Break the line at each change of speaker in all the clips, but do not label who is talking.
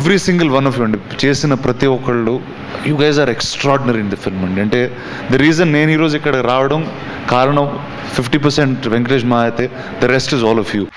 Every single one of you అండి చేసిన ప్రతి ఒక్కళ్ళు you guys are extraordinary in the film అండి అంటే ద రీజన్ నేను ఈరోజు ఇక్కడ రావడం కారణం ఫిఫ్టీ పర్సెంట్ వెంకటేష్ మా అయితే the rest is all of you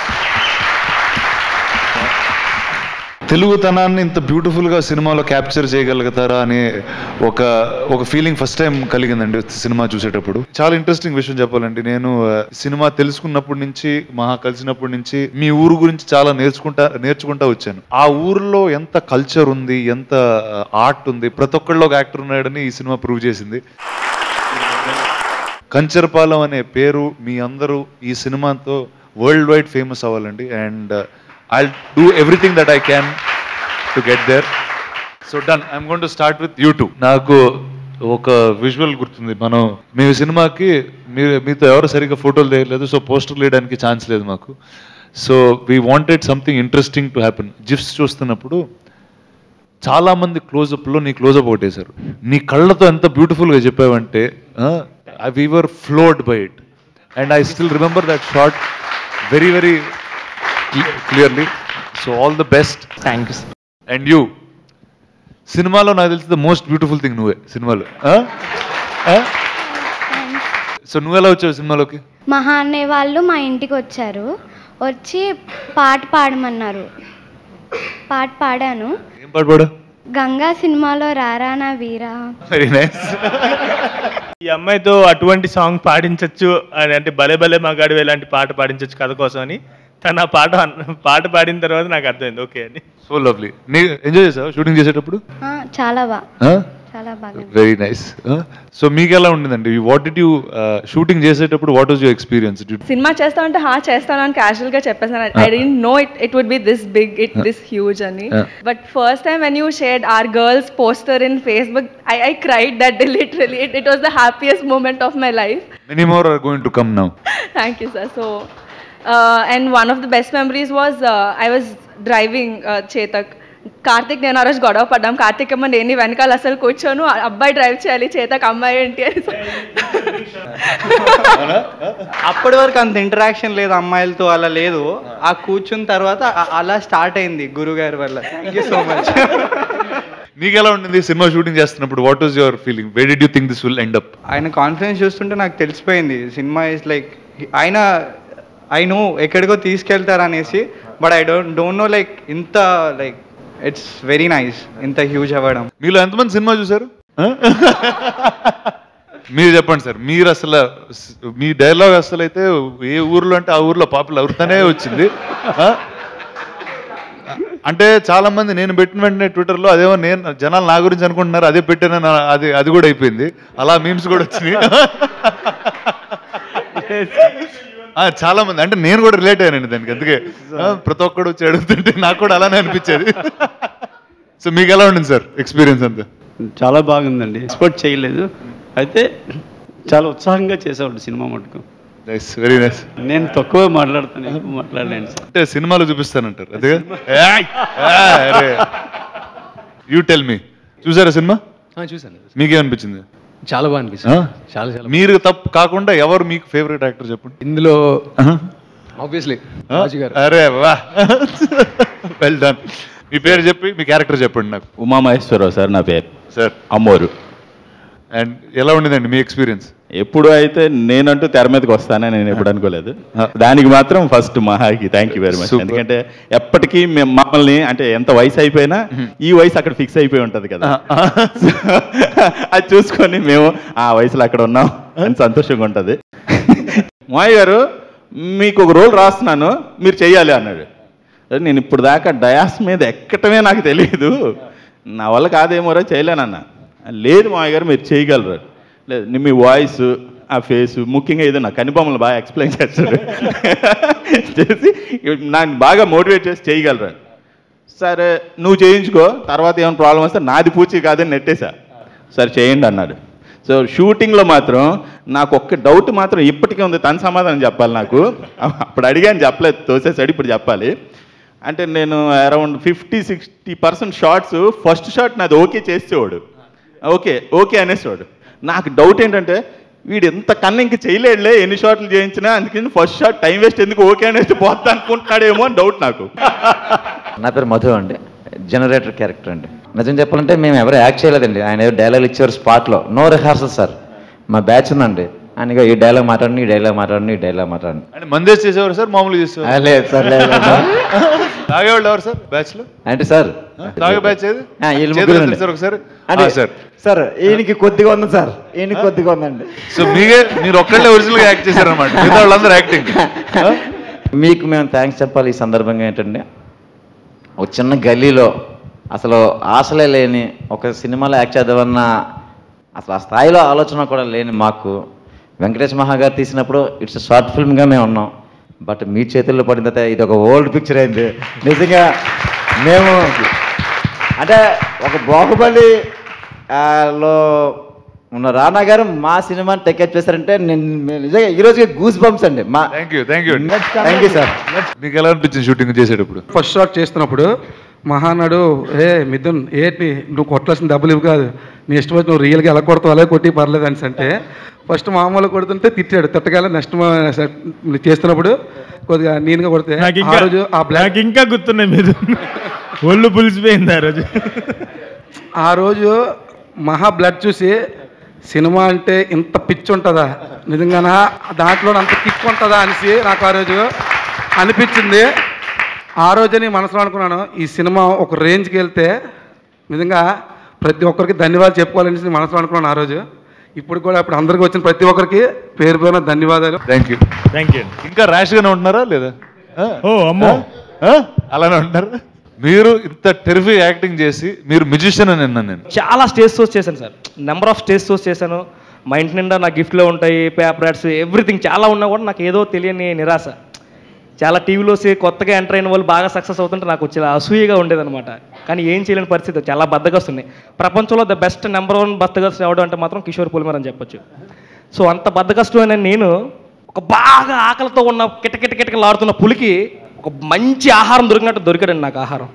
తెలుగుతనాన్ని ఇంత బ్యూటిఫుల్గా సినిమాలో క్యాప్చర్ చేయగలుగుతారా అనే ఒక ఒక ఫీలింగ్ ఫస్ట్ టైం కలిగిందండి సినిమా చూసేటప్పుడు చాలా ఇంట్రెస్టింగ్ విషయం చెప్పాలండి నేను ఆ, సినిమా తెలుసుకున్నప్పటి నుంచి మహా కలిసినప్పటి నుంచి మీ ఊరు గురించి చాలా నేర్చుకుంటా నేర్చుకుంటా వచ్చాను ఆ ఊర్లో ఎంత కల్చర్ ఉంది ఎంత ఆర్ట్ ఉంది ప్రతి ఒక్కళ్ళు ఒక యాక్టర్ ఉన్నాడని ఈ సినిమా ప్రూవ్ చేసింది కంచరపాలెం అనే పేరు మీ అందరూ ఈ సినిమాతో వరల్డ్ వైడ్ ఫేమస్ అవ్వాలండి and I do everything that I can to get there so done I'm gonna start with YouTube నాకు ఒక విజువల్ గుర్తుంది మనం మీ సినిమాకి మీరు మీతో ఎవరు సరిగ్గా ఫోటోలు తీయలేదు సో పోస్టర్లు వేయడానికి ఛాన్స్ లేదు మాకు so we wanted something interesting to happen GIFs చూస్తున్నప్పుడు చాలా మంది క్లోజప్లో నీ క్లోజప్ ఒకటేశారు నీ కళ్ళతో ఎంత బ్యూటిఫుల్గా చెప్పావంటే we were floored by it and I still remember that shot very very clearly so all the best
thank you
and you సినిమాలో నాకు తెలిసి ద మోస్ట్ బ్యూటిఫుల్ థింగ్ నువ్వే సినిమాలో సో నువ్వు ఎలా వచ్చావు సినిమాలోకి
మహా అనే వాళ్ళు మా ఇంటికి వచ్చారు వచ్చి పాట పాడమన్నారు పాట పాడాను
ఏం పాట పాడు
గంగా సినిమాలో రారా నా వీరా
వెరీ నైస్
ఈ అమ్మాయితో అటువంటి సాంగ్ పాడించవచ్చు అని అంటే భలే భలే మగాడు ఇలాంటి పాట పాడించవచ్చు కథ కోసం అని తను ఆ పాట అన్న- పాట పాడిన తర్వాత నాకు అర్థమైంది ఓకే అని
సో లవ్లీ నీ ఎంజాయ్ చేసావు షూటింగ్ చేసేటప్పుడు
ఆ, చాలా బాగా చాలా బాగా
వెరీ నైస్ సో మీకు ఎలా ఉండిందండి వాట్ డిడ్ యూ షూటింగ్ చేసేటప్పుడు వాట్ వాజ్ యువర్ ఎక్స్పీరియన్స్
సినిమా చేస్తామంటే హా చేస్తాను అని క్యాజువల్ గా చెప్పేసాను I didn't know it it would be this big it this huge అని
Yeah.
But first time when you shared our girls poster in Facebook I I cried that literally it it was the happiest moment of my life
many more are going to come now
Thank you, sir. So, uh, and one of the best memories was uh, I was driving uh, Chetak. Karthik నేను ఆ రోజు గొడవ పడ్డాం కార్తిక్ ఏమో నేను వెనకాల అసలు కూర్చోను ఆ అబ్బాయి డ్రైవ్ చేయాలి చేతక్ అమ్మాయి ఏంటి అని
అప్పటి వరకు అంత ఇంటరాక్షన్ లేదు అమ్మాయిలతో అలా లేదు ఆ కూర్చున్న తర్వాత అ- అలా స్టార్ట్ అయింది గురుగారి వల్ల థ్యాంక్ యూ సో మచ్
నీకు ఎలా ఉండింది సినిమా షూటింగ్ చేస్తున్నప్పుడు what was your feeling way did you think this will end up
ఆయన కాన్ఫిడెన్స్ చూస్తుంటే నాకు తెలిసిపోయింది సినిమా ఇస్ లైక్ ఆయన ఐ నో ఎక్కడికో తీసుకెళ్తారు అనేసి but I don't don't know like ఇంత లైక్ ఇట్స్ వెరీ నైస్ ఇంత హ్యూజ్ అవ్వడం
మీలో ఎంతమంది సినిమా చూసారు మీరు చెప్పండి సార్ మీరు అసలు స్- మీ డైలాగ్ అసలు అయితే ఏ ఊర్లో అంటే ఆ ఊర్లో పాపులర్ అవుతానే వచ్చింది ఆ? అంటే చాలా మంది నేను పెట్టిన వెంటనే ట్విట్టర్లో అదేమో నేను జనాలు నా గురించి అనుకుంటున్నారు అదే పెట్టాను అది అది కూడా అయిపోయింది అలా మీమ్స్ కూడా వచ్చినాయి ఆ, చాలా మంది అంటే నేను కూడా రిలేట్ అయ్యానండి దానికి అందుకే ఆ, ప్రతి ఒక్కడు వచ్చి అడుగుతుంటే నాకు కూడా అలానే అనిపించేది సో మీకు ఎలా ఉండింది సార్ ఎక్స్పీరియన్స్ అంతా
చాలా బాగుందండి ఎక్స్పెక్ట్ చేయలేదు అయితే చాలా ఉత్సాహంగా చేసేవాడు సినిమా మటుకు
నైస్ వెరీ నైస్
నేను తక్కువ మాట్లాడతాను ఎక్కువ మాట్లాడలేను సార్
అంటే సినిమాలో చూపిస్తానంటారు అదేగా యూ టెల్ మీ చూసారా సినిమా
చూసాను
మీకేమనిపించింది
చాలా బాగా
ఆ?
అనిపిస్తుంది చాలా చాలా
మీరు తప్పు కాకుండా ఎవరు మీకు ఫేవరెట్ యాక్టర్ చెప్పండి
ఇందులో ఆబ్వియస్లీ రాజు గారు
అరే వా వెల్ డన్ మీ పేరు చెప్పి మీ క్యారెక్టర్ చెప్పండి నాకు
ఉమామహేశ్వరరావు సార్ నా పేరు
సార్
అమ్మోరు
అండ్ ఎలా ఉండేదండి మీ ఎక్స్పీరియన్స్
ఎప్పుడు అయితే నేనంటూ తెర మీదకి వస్తానని నేను ఎప్పుడు అనుకోలేదు దానికి మాత్రం ఫస్ట్ మహాకి thank you very much
Super.
ఎందుకంటే ఎప్పటికీ మేము మమ్మల్ని అంటే ఎంత వయసు అయిపోయినా ఈ వయసు అక్కడ ఫిక్స్ అయిపోయి ఉంటది కదా అది చూసుకొని మేము ఆ వయసులో అక్కడ ఉన్నాం అని సంతోషంగా ఉంటది మాయ గారు మీకు ఒక రోల్ రాస్తున్నాను మీరు చెయ్యాలి అన్నాడు అరే నేను ఇప్పుడు దాకా డయాస్ మీద ఎక్కటమే నాకు తెలియదు నా వల్ల కాదేమోరా చేయలేనన్న లేదు మాయ గారు మీరు చేయగలరు లేదు నీ మీ వాయిస్ ఆ ఫేస్ ముఖ్యంగా ఏదో నా కనిబొమ్మలు బాగా ఎక్స్ప్లెయిన్ చేస్తాడు చేసి నాకు బాగా మోటివేట్ చేసి చేయగలరు సరే నువ్వు చేయించుకో తర్వాత ఏమైనా ప్రాబ్లం వస్తే నాది పూచి కాదని నెట్టేశా సరే చేయండి అన్నాడు సో షూటింగ్లో మాత్రం నాకు ఒక్క డౌట్ మాత్రం ఇప్పటికే ఉంది తన సమాధానం చెప్పాలి నాకు అప్పుడు అడిగాను చెప్పలేదు తోసేసాడు ఇప్పుడు చెప్పాలి అంటే నేను around fifty sixty percent shots first shot నాది ఓకే చేసేవాడు ఓకే ఓకే అనేసేవాడు నాకు డౌట్ ఏంటంటే వీడు ఎంత కన్నా ఇంక చేయలేడులే ఎన్ని షాట్లు చేయించినా అందుకని ఫస్ట్ షాట్ టైం వేస్ట్ ఎందుకు ఓకే అనేసి పోతా అనుకుంటున్నాడేమో అని డౌట్ నాకు
నా పేరు మధు అండి జనరేటర్ క్యారెక్టర్ అండి నిజం చెప్పాలంటే మేము ఎవరు యాక్ట్ చేయలేదండి ఆయన ఏదో డైలాగ్ ఇచ్చారు స్పాట్లో నో రిహార్సల్ సార్ మా బ్యాచ్ ఉందండి ఆయన ఇగో ఈ డైలాగ్ మాట్లాడండి ఈ డైలాగ్ మాట్లాడండి ఈ డైలాగ్ మాట్లాడండి
అంటే మందేసి చేసేవారు సార్ మామూలుగా
ఆ,
చేసేవారు
లేదు సార్ లేదు లేదు.
తాగేవాళ్ళు ఎవరు సార్ బ్యాచ్ లో
అంటే సార్
తాగే బ్యాచ్ ఏది
ఆ, వీళ్ళు
చేతులు
ముగ్గురు
ఎత్తండి సార్ ఒకసారి
అంటే
ఆ, సార్
సార్ ఈయనకి కొద్దిగా ఉంది సార్ ఈయనకి కొద్దిగా ఉందండి
సో మీరే మీరు ఒక్కళ్ళే ఒరిజినల్ గా యాక్ట్ చేశారనమాట మిగతా వాళ్ళందరూ యాక్టింగ్
మీకు మేము థ్యాంక్స్ చెప్పాలి ఈ సందర్భంగా ఏంటంటే ఒక చిన్న గల్లీలో అసలు ఆశలే లేని ఒక సినిమాలో యాక్ట్ చేద్దామన్న అసలు ఆ స్థాయిలో ఆలోచన కూడా లేని మాకు వెంకటేష్ మహా గారు తీసినప్పుడు ఇట్స్ షార్ట్ ఫిల్మ్గా మేము ఉన్నాం బట్ మీ చేతుల్లో పడిన తర్వాత ఇది ఒక ఓల్డ్ పిక్చర్ అయింది నిజంగా మేము అంటే ఒక బాహుబలి ఆ, లో ఉన్న రానా గారు మా సినిమాని టెకెట్ చేశారంటే నేను మేము నిజంగా ఈ రోజు గూస్ బంప్స్ అండి మా
thank you thank you
thank you sir
మీకు ఎలా అనిపించింది షూటింగ్ చేసేటప్పుడు
ఫస్ట్ షాట్ చేస్తున్నప్పుడు మహానాడు ఏ మిథున్ ఏంటి నువ్వు కొట్టాల్సిన డబ్బులు ఇవి కాదు నీ ఇష్టం వచ్చి నువ్వు రియల్గా ఎలా కొడతావు అలాగే కొట్టి పర్లేదు అని అంటే ఫస్ట్ మామూలు కొడుతుంటే తిట్టాడు తిట్టగాల నెక్స్ట్ చేస్తున్నప్పుడు కొద్దిగా నీట్గా కొడితే
నాకు
ఆ
ఇంకా
రోజు ఆ బ్లాక్
నాకు ఇంకా గుర్తున్నాయి మీరు ఒళ్ళు పులిసిపోయింది ఆ రోజు
ఆ రోజు మహా బ్లడ్ చూసి సినిమా అంటే ఇంత పిచ్చి ఉంటుందా నిజంగానా దాంట్లో అంత కిక్ ఉంటుందా అనేసి నాకు ఆ రోజు అనిపించింది ఆ రోజే నేను మనసులో అనుకున్నాను ఈ సినిమా ఒక రేంజ్కి వెళ్తే నిజంగా ప్రతి ఒక్కరికి ధన్యవాదాలు చెప్పుకోవాలనేసి నేను మనసులో అనుకున్నాను ఆ రోజు ఇప్పుడు కూడా ఇప్పుడు అందరికీ వచ్చిన ప్రతి ఒక్కరికి పేరు పేరున ధన్యవాదాలు
థ్యాంక్ యూ
థ్యాంక్ యూ
ఇంకా ర్యాష్ గానే ఉంటున్నారా లేదా ఆ?
ఓ అమ్మో
ఆ? అలానే ఉంటున్నారు మీరు ఇంత టెరిఫిక్ యాక్టింగ్ చేసి మీరు మ్యూజిషియన్ అని విన్నాను నేను
చాలా స్టేజ్ షోస్ చేశాను sir number of stage shows చేశాను మా ఇంటి నిండా నా గిఫ్ట్లో ఉంటాయి పేపర్ యాడ్స్ ఎవ్రీథింగ్ చాలా ఉన్నా కూడా నాకు ఏదో తెలియని నిరాశ చాలా టీవీలో కొత్తగా ఎంటర్ అయిన వాళ్ళు బాగా సక్సెస్ అవుతుంటే నాకు చాలా అసూయగా ఉండేదన్నమాట కానీ ఏం చేయలేని పరిస్థితి చాలా బద్దగస్తున్నాయి ప్రపంచంలో ద బెస్ట్ నెంబర్ వన్ బద్దగస్తు ఎవడం అంటే మాత్రం కిషోర్ పులిమర్ అని చెప్పొచ్చు సో అంత బద్దకష్టమైన నేను ఒక బాగా ఆకలితో ఉన్న కిటకిట కిటకిలాడుతున్న పులికి ఒక మంచి ఆహారం దొరికినట్టు దొరికాడండి నాకు ఆహారం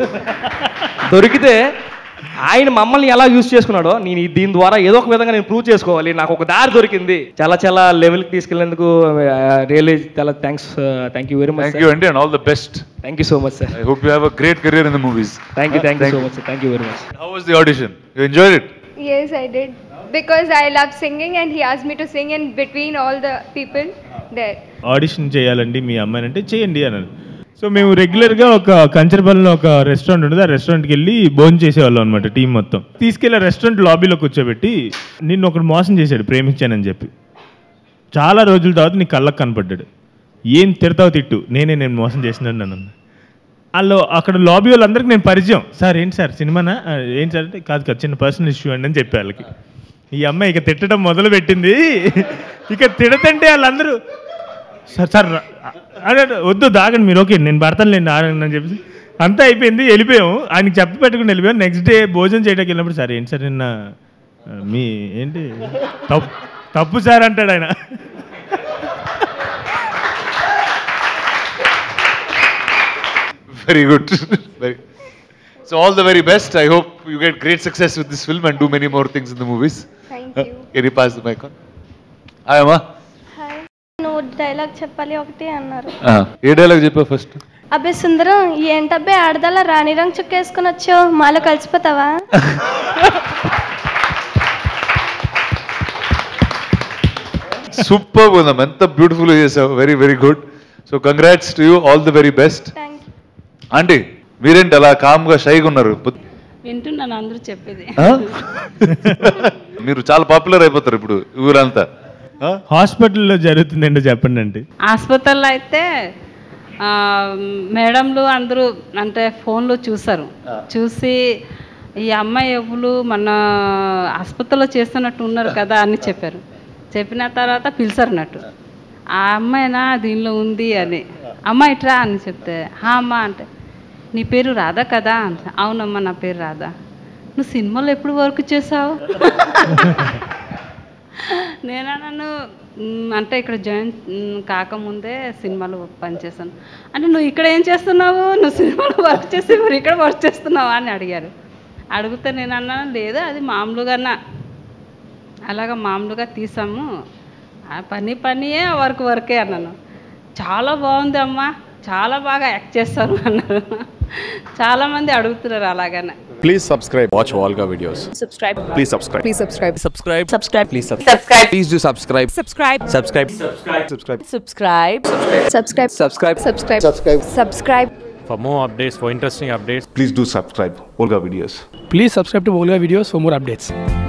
దొరికితే ఆయన మమ్మల్ని ఎలా యూజ్ చేసుకున్నాడో నేను ఈ- దీని ద్వారా ఏదో ఒక విధంగా నేను ప్రూవ్ చేసుకోవాలి నాకు ఒక దారి దొరికింది చాలా చాలా లెవెల్కి తీసుకెళ్లేందుకు రియల్లీ చాలా thanks thank you very much
thank you అండి and all the best
thank you so much sir
I hope you have a great career in the movies
thank you thank you so much thank you very much
how was the audition you enjoyed it
Yes, I did. Because I love singing and he asked me to sing in between all the people there.
Audition చేయాలండి మీ అమ్మాయిని అంటే చేయండి అన్నాను so మేము రెగ్యులర్గా ఒక కంచరపల్లిలో ఒక రెస్టారెంట్ ఉంటుంది ఆ రెస్టారెంట్కి వెళ్ళి భోజనం చేసేవాళ్ళం అనమాట టీం మొత్తం తీసుకెళ్ళి రెస్టారెంట్ లాబీలో కూర్చోబెట్టి నిన్ను ఒకడు మోసం చేశాడు ప్రేమించానని చెప్పి చాలా రోజుల తర్వాత నీ కళ్ళకు కనపడ్డాడు ఏం తిడతావు తిట్టు నేనే నేను మోసం చేసినాను నన్ను వాళ్ళు అక్కడ లాబీ వాళ్ళందరికీ నేను పరిచయం సార్ ఏంటి సార్ సినిమానా "ఆ, ఏంటి సార్ అంటే కాదు కాదు చిన్న పర్సనల్ ఇష్యూ అండి అని చెప్పి వాళ్ళకి ఈ అమ్మాయి ఇక తిట్టడం మొదలు పెట్టింది ఇక తిడతంటే వాళ్ళందరూ సార్ సార్ రా- అదే అదే, వద్దు దాగండి మీరు ఓకే నేను పడతానులేండి ఆగండి అని చెప్పి అంతా అయిపోయింది వెళ్ళిపోయాము ఆయనకి చెప్పి పెట్టుకుని వెళ్ళిపోయాం నెక్స్ట్ డే భోజనం చేయడానికి వెళ్ళినప్పుడు సార్ ఏంటి సార్ నిన్న ఆ, మీ ఏంటి తప్పు తప్పు సార్ అంటాడు ఆయన
Very good. very. So all the very best. I hope you get great success with this film and do many more things in the movies.
Thank
you. Can you pass the mic on? Hi, Amma.
నువ్వు dialogue చెప్పాలి ఒకటి అన్నారు
Ah, ఏ dialogue చెప్పావు first
అబ్బే సుందరం ఏంటబ్బే ఆడదల రాణి రంగు చుక్క వేసుకుని వచ్చావు మాలో కలిసిపోతావా
సూపర్ ఉందమ్మ ఎంత బ్యూటిఫుల్ చేసావు very very good so congrats to you all the very best aunty మీరేంటి అలా కామ్గా షైగా ఉన్నారు పొద్దు-
వింటున్నాను అందరూ చెప్పేది
ఆ? మీరు చాలా పాపులర్ అయిపోతారు ఇప్పుడు ఊరంతా
హాస్పిటల్లో జరుగుతుందండి చెప్పండి అంటే
హాస్పిటల్లో అయితే ఆ, మేడంలు అందరూ అంటే ఫోన్లో చూసారు చూసి ఈ అమ్మాయి ఎవరు మన హాస్పిటల్లో చేస్తున్నట్టు ఉన్నారు కదా అని చెప్పారు చెప్పిన తర్వాత పిలిచారు అన్నట్టు ఆ అమ్మాయినా దీనిలో ఉంది అని అమ్మ ఇట్రా అని చెప్తే హా అమ్మ అంటే నీ పేరు రాధా కదా అంటే అవునమ్మా నా పేరు రాధా నువ్వు సినిమాలో ఎప్పుడు వర్క్ చేసావు నేను నన్ను అంటే ఇక్కడ జాయిన్ మ్, కాకముందే సినిమాలో పనిచేశాను అంటే నువ్వు ఇక్కడ ఏం చేస్తున్నావు నువ్వు సినిమాలో వర్క్ చేసి మరి ఇక్కడ వర్క్ చేస్తున్నావా అని అడిగారు అడిగితే నేను అన్నాను లేదు అది మామూలుగా అలాగా మామూలుగా తీసాము ఆ పని పనియే వర్క్ వర్కే అన్నాను చాలా బాగుంది అమ్మా చాలా బాగా యాక్ట్ చేస్తారు అన్నారు చాలామంది అడుగుతున్నారు అలాగనే
Please subscribe. Watch Volga videos.
Subscribe.
Please subscribe.
Please subscribe.
Subscribe.
Subscribe.
Please
Subscribe.
Please do subscribe.
Subscribe.
Subscribe. Subscribe. Subscribe.
Subscribe. Subscribe.
Subscribe.
Subscribe. Subscribe. Subscribe.
For more updates, for interesting updates, please do subscribe. Volga videos.
Please subscribe to Volga videos for more updates.